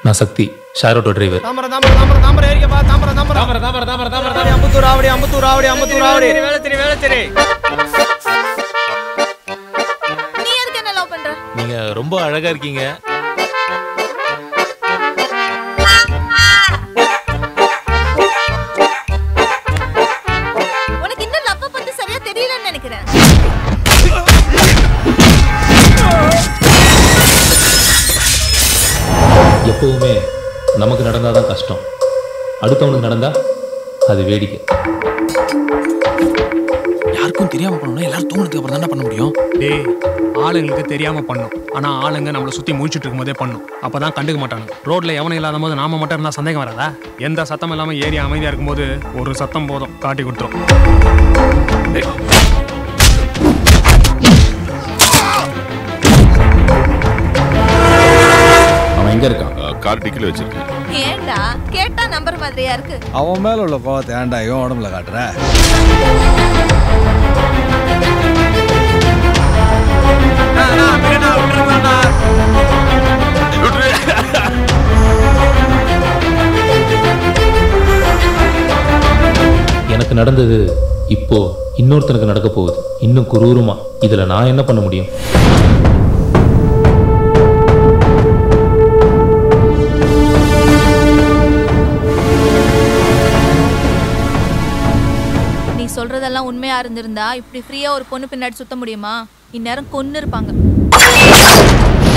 நான் Shakti share auto driver தாமரை தாமரை தாமரை தாமரை ஏறிக்கப்பா தாமரை தாமரை தாமரை தாமரை தாமரை தாமரை ஆவடி அம்பத்தூர் ஆவடி அம்பத்தூர் ஆவடி அம்பத்தூர் ஆவடி வேலை தெரி வேலை தெரி நீ எதுக்கு என்ன லவ் பண்ற நீங்க ரொம்ப அழகா இருக்கீங்க உனக்கு இன்னும் லவ் பத்தி சரியா தெரியலன்னு நினைக்கிறேன் எப்பவுமே நமக்கு நடந்தாதான் கஷ்டம் அடுத்தவனுக்கு நடந்தா அது வேடிக்கை யாருக்கும் தெரியாம பண்ணணும் எல்லாரும் தூங்கினதுக்கு அப்புறம் தானே பண்ண முடியும் டேய் ஆளுங்களுக்கு தெரியாம பண்ணும் ஆனா ஆளுங்க நம்மள சுத்தி முழிச்சிட்டு இருக்கும்போதே பண்ணும் அப்பதான் கண்டுக்க மாட்டாங்க ரோட்ல எவனும் இல்லாத போது நாம மட்டும் இருந்தா சந்தேகம் வராதா எந்த சத்தம் இல்லாம ஏறி அமைதியா இருக்கும்போது ஒரு சத்தம் போதும் காட்டி கொடுத்துரும் அவன் எங்க இருக்கான் கார் டிக்கில வச்சிருக்கேன் ஏன்டா கேட்டா நம்பர் மாதிரியா இருக்கு அவன் மேல உள்ள கோவத்தை ஏன்டா இவன் உடம்புல காட்டுற எனக்கு நடந்தது இப்போ இன்னொருத்தனுக்கு நடக்க போகுது இன்னும் குரூரமா இதுல நான் என்ன பண்ண முடியும் நீ சொல்றதெல்லாம் உண்மையா இருந்திருந்தா இப்படி ஃப்ரீயா ஒரு பொண்ணு பின்னாடி சுத்த முடியுமா இந்நேரம் கொன்னு இருப்பாங்க